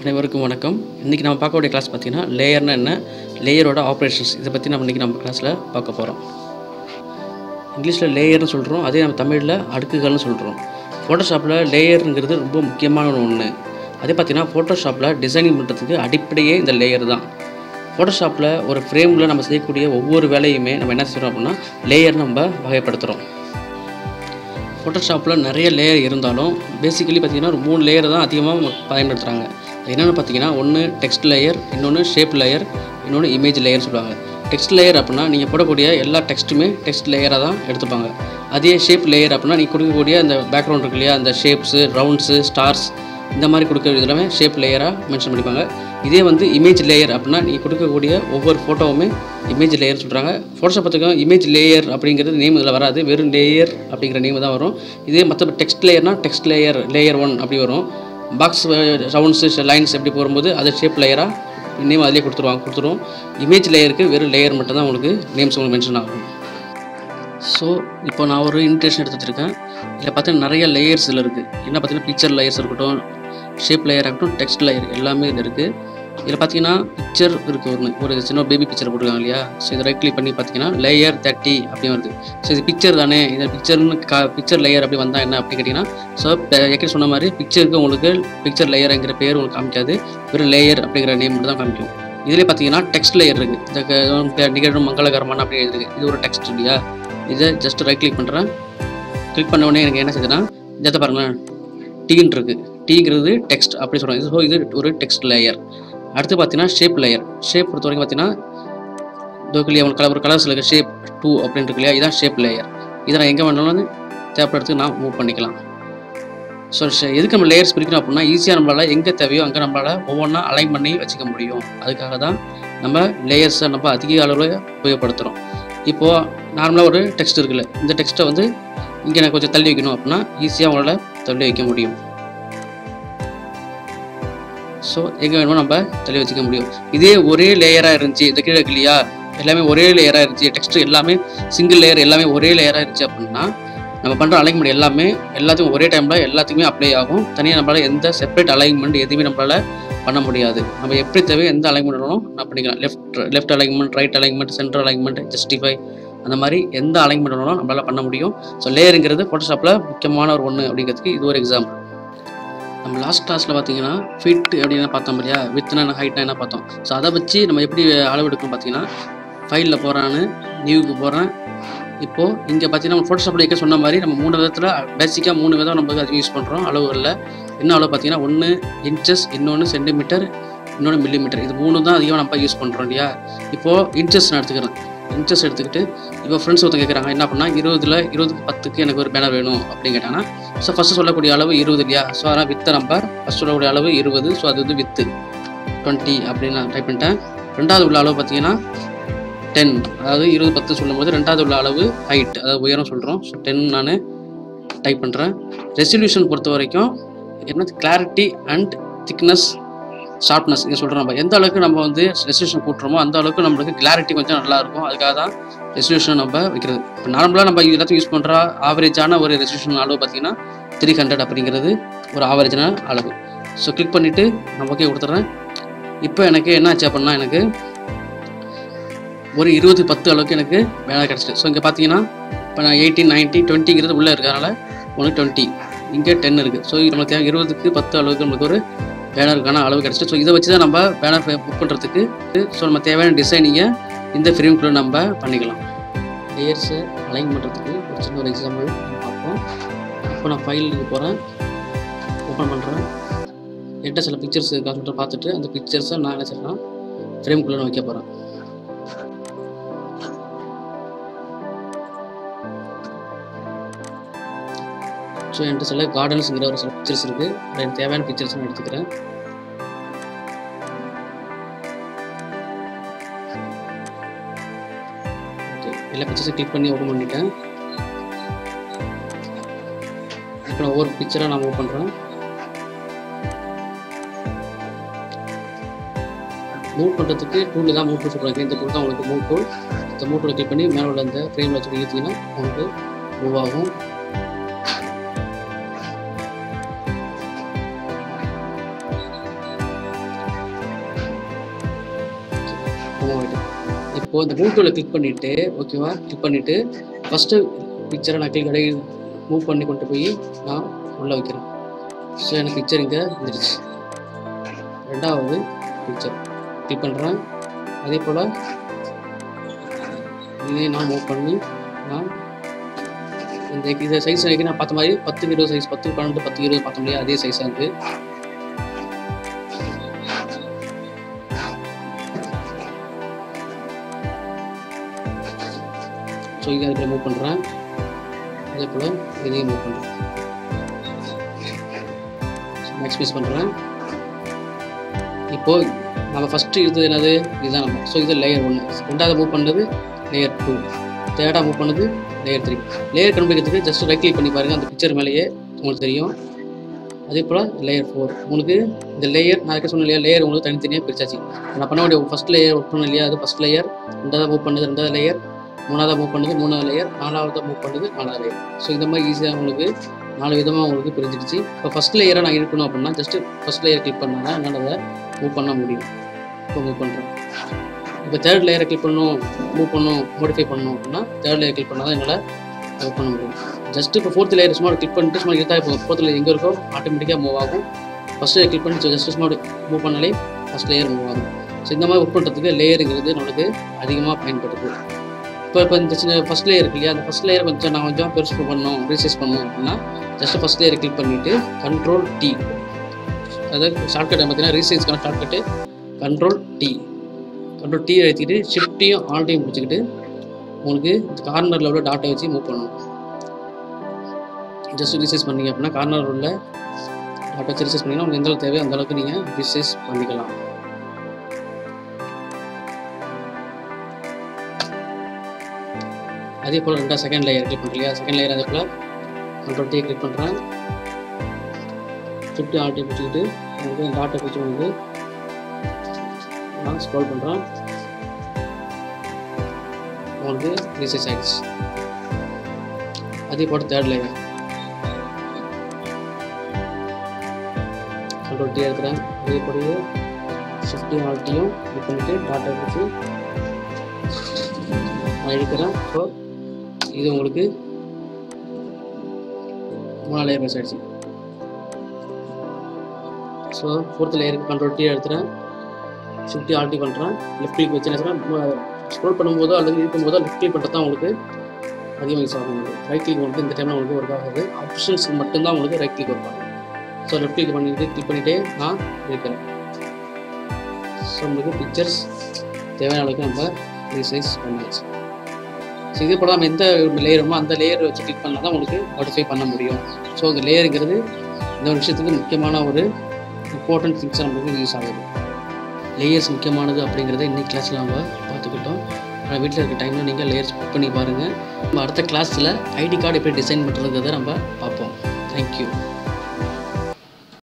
அனைவருக்கும் வணக்கம் இன்றைக்கி நம்ம பார்க்கக்கூடிய கிளாஸ் பார்த்தீங்கன்னா லேயர்னா என்ன லேயரோட ஆப்ரேஷன்ஸ் இதை பற்றி நம்ம இன்றைக்கி நம்ம கிளாஸில் பார்க்க போகிறோம் இங்கிலீஷில் லேயர்னு சொல்கிறோம் அதே நம்ம தமிழில் அடுக்குகள்னு சொல்கிறோம் ஃபோட்டோஷாப்பில் லேயருங்கிறது ரொம்ப முக்கியமான ஒன்று அதே பார்த்தீங்கன்னா ஃபோட்டோஷாப்பில் டிசைனிங் பண்ணுறதுக்கு அடிப்படையே இந்த லேயர் தான் ஃபோட்டோஷாப்பில் ஒரு ஃப்ரேமில் நம்ம செய்யக்கூடிய ஒவ்வொரு வேலையுமே நம்ம என்ன செய்கிறோம் அப்படின்னா லேயர் நம்ம வகைப்படுத்துகிறோம் ஃபோட்டோஷாப்பில் நிறைய லேயர் இருந்தாலும் பேசிக்கலி பார்த்தீங்கன்னா ஒரு மூணு லேயர் தான் அதிகமாக பயன்படுத்துகிறாங்க என்னென்னு பார்த்தீங்கன்னா ஒன்று டெக்ஸ்ட் லேயர் இன்னொன்று ஷேப் லேயர் இன்னொன்று இமேஜ் லேயர் சொல்லுவாங்க டெக்ஸ்ட் லேயர் அப்படின்னா நீங்கள் போடக்கூடிய எல்லா டெக்ஸ்ட்டுமே டெக்ஸ்ட் லேயராக தான் எடுத்துப்பாங்க அதே ஷேப் லேயர் அப்படின்னா நீங்கள் கொடுக்கக்கூடிய அந்த பேக்ரவுண்ட் இருக்கு இல்லையா அந்த ஷேப்ஸு ரவுண்ட்ஸு ஸ்டார்ஸ் இந்த மாதிரி கொடுக்குறது எல்லாமே ஷேப் லேயராக மென்ஷன் பண்ணிப்பாங்க இதே வந்து இமேஜ் லேயர் அப்படின்னா நீங்கள் கொடுக்கக்கூடிய ஒவ்வொரு ஃபோட்டோவுமே இமேஜ் லேயர் சொல்கிறாங்க ஃபோட்டோஷாப் பார்த்துக்கோ இமேஜ் லேயர் அப்படிங்கிறது நேம் இதில் வராது வெறும் லேயர் அப்படிங்கிற நேம் தான் வரும் இதே மற்ற டெக்ஸ்ட் லேயர்னா டெக்ஸ்ட் லேயர் லேயர் ஒன் அப்படி வரும் பாக்ஸ் ரவுண்ட்ஸு லைன்ஸ் எப்படி போகும்போது அது ஷேப் லேயராக நேம் அதிலே கொடுத்துருவாங்க கொடுத்துருவோம் இமேஜ் லேயருக்கு வெறும் லேயர் மட்டும் தான் உங்களுக்கு நேம்ஸ் உங்களுக்கு மென்ஷன் ஆகும் ஸோ இப்போ நான் ஒரு இன்விடேஷன் எடுத்து வச்சுருக்கேன் இதில் பார்த்தீங்கன்னா நிறைய லேயர்ஸ் இதில் இருக்குது என்ன பார்த்தீங்கன்னா பிக்சர் லேயர்ஸ் இருக்கட்டும் ஷேப் லேயர் ஆகட்டும் டெக்ஸ்ட் லேயர் எல்லாமே இது இருக்குது இதில் பார்த்தீங்கன்னா பிக்சர் இருக்குது ஒன்று ஒரு சின்ன பேபி பிக்சர் போட்டிருக்காங்க இல்லையா ஸோ இதை ரைட் கிளிக் பண்ணி பார்த்தீங்கன்னா லேயர் தேர்ட்டி அப்படின்னு வருது ஸோ இது பிக்சர் தானே இது பிக்சர்னு கா பிக்சர் லேயர் அப்படி வந்தால் என்ன அப்படின்னு கேட்டிங்கன்னா ஸோ ஏற்கனவே சொன்ன மாதிரி பிக்சருக்கு உங்களுக்கு பிக்சர் லேயருங்கிற பேர் உங்களுக்கு காமிக்காது வெறும் லேயர் அப்படிங்கிற நேம் மட்டும் தான் காமிக்கும் இதுலேயே பார்த்தீங்கன்னா டெக்ஸ்ட் லேயர் இருக்குது இந்த க- நிகழும் மங்களகரமான அப்படி இருக்குது இது ஒரு டெக்ஸ்ட் இல்லையா இதை ஜஸ்ட் ரைட் கிளிக் பண்ணுறேன் கிளிக் பண்ண உடனே எனக்கு என்ன செய்யுதுன்னா இதை பாருங்களேன் டீன்னு இருக்கு டீங்கிறது டெக்ஸ்ட் அப்படி சொல்கிறாங்க ஸோ இது ஒரு டெக்ஸ்ட் லேயர் அடுத்து பார்த்தீங்கன்னா ஷேப் லேயர் ஷேப் பொறுத்த வரைக்கும் பார்த்தீங்கன்னா இதோக்குள்ளே அவங்க கலர் ஒரு கலர்ஸில் இருக்க ஷேப் டூ அப்படின்னு இருக்கு இல்லையா இதான் ஷேப் லேயர் இதை நான் எங்கே வேணாலும் வந்து தேவைப்படுறதுக்கு நான் மூவ் பண்ணிக்கலாம் ஸோ எதுக்கு நம்ம லேயர்ஸ் பிரிக்கணும் அப்படின்னா ஈஸியாக நம்மளால் எங்கே தேவையோ அங்கே நம்மளால் ஒவ்வொன்றா அலைன் பண்ணி வச்சுக்க முடியும் அதுக்காக தான் நம்ம லேயர்ஸை நம்ம அதிக அளவில் உபயோகப்படுத்துகிறோம் இப்போது நார்மலாக ஒரு டெக்ஸ்ட் இருக்குல்ல இந்த டெக்ஸ்ட்டை வந்து இங்கே நான் கொஞ்சம் தள்ளி வைக்கணும் அப்படின்னா ஈஸியாக உங்களால் தள்ளி வைக்க முடியும் ஸோ எங்கே வேணுமோ நம்ம தள்ளி வச்சுக்க முடியும் இதே ஒரே லேயராக இருந்துச்சு இந்த கீழே இருக்கு இல்லையா எல்லாமே ஒரே லேயராக இருந்துச்சு டெக்ஸ்ட் எல்லாமே சிங்கிள் லேயர் எல்லாமே ஒரே லேயராக இருந்துச்சு அப்படின்னா நம்ம பண்ணுற அலைன்மெண்ட் எல்லாமே எல்லாத்துக்கும் ஒரே டைமில் எல்லாத்துக்குமே அப்ளை ஆகும் தனியாக நம்மளால் எந்த செப்பரேட் அலைன்மெண்ட் எதுவுமே நம்மளால் பண்ண முடியாது நம்ம எப்படி தேவையோ எந்த அலைன்மெண்ட் வேணும் நான் பண்ணிக்கலாம் left left alignment right alignment centre alignment justify அந்த மாதிரி எந்த அலைன்மெண்ட் வேணாலும் நம்மளால் பண்ண முடியும் ஸோ லேயருங்கிறது ஃபோட்டோஷாப்பில் முக்கியமான ஒரு ஒன்று அப்படிங்கிறதுக்கு இது ஒரு எக்ஸாம்பிள் நம்ம லாஸ்ட் கிளாஸில் பார்த்தீங்கன்னா ஃபிட் அப்படின்னு பார்த்தோம் இல்லையா வித்னா என்ன ஹைட்னா என்ன பார்த்தோம் ஸோ அதை வச்சு நம்ம எப்படி அளவு எடுக்கணும் பார்த்தீங்கன்னா ஃபைலில் போகிறான்னு நியூக்கு போகிறேன் இப்போது இங்கே பார்த்தீங்கன்னா ஃபோட்டோஷாப்பில் இருக்க சொன்ன மாதிரி நம்ம மூணு விதத்தில் பேசிக்காக மூணு விதம் நம்ம அது யூஸ் பண்ணுறோம் அளவுகளில் என்ன அளவு பார்த்தீங்கன்னா ஒன்று இன்ச்சஸ் இன்னொன்று சென்டிமீட்டர் இன்னொன்று மில்லிமீட்டர் இது மூணு தான் அதிகமாக நம்ம யூஸ் பண்ணுறோம் இல்லையா இப்போது இன்ச்சஸ் நான் எடுத்துக்கிறேன் இன்ச்சஸ் எடுத்துக்கிட்டு இப்போ ஃப்ரெண்ட்ஸ் ஒருத்தங்க கேட்குறாங்க என்ன பண்ணால் இருபதுல இருபதுக்கு பத்துக்கு எனக்கு ஒரு பேனர் வேணும் அப்படின்னு கேட்டாங்கன்னா ஸோ ஃபஸ்ட்டு சொல்லக்கூடிய அளவு இருபது இல்லையா ஸோ அதான் வித்தை நம்பர் ஃபஸ்ட் சொல்லக்கூடிய அளவு இருபது ஸோ அது வந்து வித்து டுவெண்ட்டி அப்படின்னு நான் டைப் பண்ணிட்டேன் ரெண்டாவது உள்ள அளவு பார்த்தீங்கன்னா டென் அதாவது இருபது பத்து சொல்லும்போது ரெண்டாவது உள்ள அளவு ஹைட் அதாவது உயரம் சொல்கிறோம் ஸோ டென் நான் டைப் பண்ணுறேன் ரெசல்யூஷன் பொறுத்த வரைக்கும் என்ன கிளாரிட்டி அண்ட் திக்னஸ் ஷார்ப்னஸ் இங்கே சொல்கிறோம் நம்ம எந்த அளவுக்கு நம்ம வந்து ரெசல்யூஷன் கூட்டுறோமோ அந்த அளவுக்கு நம்மளுக்கு கிளாரிட்டி கொஞ்சம் நல்லா இருக்கும் அதுக்காக தான் ரெசல்யூஷன் நம்ம வைக்கிறது இப்போ நார்மலாக நம்ம எல்லாத்தையும் யூஸ் பண்ணுற ஆவரேஜான ஒரு ரெசல்யூஷன் அளவு பார்த்தீங்கன்னா த்ரீ ஹண்ட்ரட் அப்படிங்கிறது ஒரு ஆவரேஜான அளவு ஸோ கிளிக் பண்ணிவிட்டு நான் ஓகே கொடுத்துட்றேன் இப்போ எனக்கு என்ன ஆச்சு அப்படின்னா எனக்கு ஒரு இருபது பத்து அளவுக்கு எனக்கு வேலை கிடச்சிட்டு ஸோ இங்கே பார்த்தீங்கன்னா இப்போ நான் எயிட்டீன் நைன்ட்டி டுவெண்ட்டிங்கிறது உள்ளே இருக்கிறனால ஒன்று டுவெண்ட்டி இங்கே டென் இருக்குது ஸோ நம்மளுக்கு தேவை இருபதுக்கு பத்து அளவுக்கு நம்மளுக்கு ஒரு பேனருக்கான அளவு கிடச்சிட்டு ஸோ இதை வச்சு தான் நம்ம பேனர் புக் பண்ணுறதுக்கு ஸோ நம்ம தேவையான டிசைனிங்கை இந்த ஃப்ரேம்குள்ளே நம்ம பண்ணிக்கலாம் லேயர்ஸை அலைன் பண்ணுறதுக்கு ஒரு சின்ன ஒரு எக்ஸாம்பிள் பார்ப்போம் இப்போ நான் ஃபைலுக்கு போகிறேன் ஓப்பன் பண்ணுறேன் என்கிட்ட சில பிக்சர்ஸ் இருக்கா சொல்லிட்டு பார்த்துட்டு அந்த பிக்சர்ஸை நான் என்ன செய்யறேன்னா ஃப்ரேம்குள்ளே நான் வைக்க போகிறேன் ஸோ என்கிட்ட சில கார்டன்ஸுங்கிற ஒரு சில பிக்சர்ஸ் இருக்குது எனக்கு தேவையான பிக்சர்ஸ் நான் எடுத்துக்கிறேன் ஓகே எல்லா பிக்சர்ஸை கிளிக் பண்ணி ஓப்பன் பண்ணிட்டேன் இப்போ நான் ஒவ்வொரு பிக்சராக நான் மூவ் பண்ணுறேன் மூவ் பண்ணுறதுக்கு டூல் தான் மூவ் டூல் சொல்கிறாங்க இந்த டூல் தான் உங்களுக்கு மூவ் டூல் இந்த மூவ் டூலை கிளிக் பண்ணி மேலே உள்ள இந்த ஃப்ரேமில் வச்சு இழுத்தீங்கன்னா உங்களுக்கு மூவ் ஆகும் இப்போது இந்த மூவ் டூவில் கிளிக் பண்ணிவிட்டு ஓகேவா கிளிக் பண்ணிவிட்டு ஃபஸ்ட்டு பிக்சரை நான் கிளிக் கடை மூவ் பண்ணி கொண்டு போய் நான் உள்ளே வைக்கிறேன் ஸோ எனக்கு பிக்சர் இங்கே வந்துடுச்சு ரெண்டாவது பிக்சர் கிளிக் பண்ணுறேன் அதே போல் இதையும் நான் மூவ் பண்ணி நான் இந்த இந்த சைஸ் வரைக்கும் நான் பார்த்த மாதிரி பத்துக்கு இருபது சைஸ் பத்து பன்னெண்டு பத்து இருபது பார்த்த முடியாது அதே சைஸாக இருக்குது ஸோ இதை அதுக்கு மூவ் பண்ணுறேன் அதே போல் இதையும் மூவ் பண்ணுறேன் மேக்ஸ்பைஸ் பண்ணுறேன் இப்போது நம்ம ஃபஸ்ட்டு இருந்தது என்னது இதுதான் நம்ம ஸோ இது லேயர் ஒன்று ரெண்டாவது மூவ் பண்ணது லேயர் டூ தேர்டாக மூவ் பண்ணது லேயர் த்ரீ லேயர் கண்டுபிடிக்கிறதுக்கு ஜஸ்ட் ரைட் கிளிக் பண்ணி பாருங்கள் அந்த பிக்சர் மேலேயே உங்களுக்கு தெரியும் அதே போல் லேயர் ஃபோர் உங்களுக்கு இந்த லேயர் நான் இருக்க சொன்ன இல்லையா லேயர் உங்களுக்கு தனித்தனியாக பிரிச்சாச்சு நான் பண்ண வேண்டிய ஃபஸ்ட் லேயர் ஒர்க் பண்ண இல்லையா அது ஃபஸ்ட் லேயர் ரெண்டாவது மூவ் பண்ணது ரெண்டாவது லேயர் மூணாவது மூவ் பண்ணது மூணாவது லேயர் நாலாவது மூவ் பண்ணது நாலாவது லேயர் ஸோ இந்த மாதிரி ஈஸியாக உங்களுக்கு நாலு விதமாக உங்களுக்கு பிரிஞ்சிடுச்சு இப்போ ஃபஸ்ட் லேயரை நான் இருக்கணும் அப்படின்னா ஜஸ்ட்டு ஃபஸ்ட் லேயர் கிளிக் பண்ணால் தான் என்னால் அதை மூவ் பண்ண முடியும் இப்போ மூவ் பண்ணுறேன் இப்போ தேர்ட் லேயரை கிளிக் பண்ணணும் மூவ் பண்ணணும் மோடிஃபை பண்ணணும் அப்படின்னா தேர்ட் லேயர் கிளிக் பண்ணால் தான் என்னால் மூவ் பண்ண முடியும் ஜஸ்ட் இப்போ ஃபோர்த் லேயர் சும்மா கிளிக் பண்ணிட்டு சும்மா இருந்தால் இப்போ ஃபோர்த் லேயர் எங்கே இருக்கோ ஆட்டோமேட்டிக்காக மூவ் ஆகும் ஃபஸ்ட் லேயர் கிளிக் பண்ணி ஜஸ்ட் சும்மா மூவ் பண்ணாலே ஃபஸ்ட் லேயர் மூவ் ஆகும் ஸோ இந்த மாதிரி ஒர்க் பண்ணுறதுக்கு லேயருங்கிறது நம்மளுக்கு அதிகமாக பயன்படுது இப்போ இப்போ இந்த சின்ன ஃபஸ்ட் லேயர் இருக்கு இல்லையா அந்த ஃபஸ்ட் லேயர் கொஞ்சம் நான் கொஞ்சம் பெருசு பண்ணணும் ரீசைஸ் பண்ணணும் அப்படின்னா ஜஸ்ட் ஃபஸ்ட் லேயர் கிளிக் பண்ணிவிட்டு கண்ட்ரோல் டி அதாவது ஷார்ட்கட் பார்த்தீங்கன்னா ரீசைஸ்க்கான shortcut control D control D அழுத்திட்டு ஷிஃப்ட்டையும் ஆல்ட்டையும் பிடிச்சிக்கிட்டு உங்களுக்கு கார்னரில் உள்ள டாட்டை வச்சு மூவ் பண்ணணும் ஜஸ்ட் ரீசைஸ் பண்ணீங்க அப்படின்னா கார்னர் உள்ள டாட்டை வச்சு ரீசைஸ் பண்ணிங்கன்னா உங்களுக்கு எந்த அளவுக்கு தேவையோ அந்த அளவுக்கு நீங்கள் ரீசைஸ் பண்ணிக்கலாம் அதே போல் ரெண்டாவது செகண்ட் லேயர் கிளிக் பண்ணுறீங்க செகண்ட் லேயர் அதே போல் கண்ட்ரோல் டீ கிளிக் பண்ணுறேன் ஃபிஃப்டி ஆல்ட்டி பிடிச்சிக்கிட்டு உங்களுக்கு டாட்டை பிடிச்சி வந்து நான் ஸ்க்ரோல் பண்ணுறேன் உங்களுக்கு ரீசைஸ் ஆகிடுச்சு அதே போல் தேர்ட் லேயர் கண்ட்ரோல் டீ எடுக்கிறேன் அதே போலயே ஃபிஃப்டி ஆல்ட்டியும் கிளிக் பண்ணிவிட்டு டாட்டா பிடிச்சி நான் எடுக்கிறேன் ஸோ இது உங்களுக்கு மூணாவது லேயர் மிஸ் ஆயிடுச்சு ஸோ ஃபோர்த் லேயருக்கு கண்ட்ரோல் டீ எடுத்துகிறேன் ஷிஃப்டி ஆல்ட்டி பண்ணுறேன் லெஃப்ட் கிளிக் வச்சு என்ன ஸ்க்ரோல் பண்ணும்போதோ அல்லது இருக்கும்போதோ லெஃப்ட் கிளிக் பண்ணுறது தான் உங்களுக்கு அதிகமாக யூஸ் ஆகும் உங்களுக்கு ரைட் கிளிக் உங்களுக்கு இந்த டைமில் உங்களுக்கு ஒர்க் ஆகுது ஆப்ஷன்ஸ் மட்டும்தான் உங்களுக்கு ரைட் கிளிக் ஒர்க் ஆகும் ஸோ லெஃப்ட் கிளிக் பண்ணிட்டு கிளிக் பண்ணிகிட்டே நான் இருக்கிறேன் ஸோ உங்களுக்கு பிக்சர்ஸ் தேவையான அளவுக்கு நம்ம ரீசைஸ் பண்ணியாச்சு ஸோ இதே போல் நம்ம எந்த லேயருமோ அந்த லேயர் வச்சு கிளிக் பண்ணால் தான் உங்களுக்கு மாடிஃபை பண்ண முடியும் ஸோ இந்த லேயருங்கிறது இந்த ஒரு விஷயத்துக்கு முக்கியமான ஒரு இம்பார்ட்டன்ட் திங்ஸாக நம்மளுக்கு யூஸ் ஆகுது லேயர்ஸ் முக்கியமானது அப்படிங்கிறத இன்னைக்கு கிளாஸில் நம்ம பார்த்துக்கிட்டோம் ஆனால் வீட்டில் இருக்க டைமில் நீங்கள் லேயர்ஸ் புக் பண்ணி பாருங்கள் நம்ம அடுத்த கிளாஸில் ஐடி கார்டு எப்படி டிசைன் பண்ணுறதுங்கிறத நம்ம பார்ப்போம் தேங்க்யூ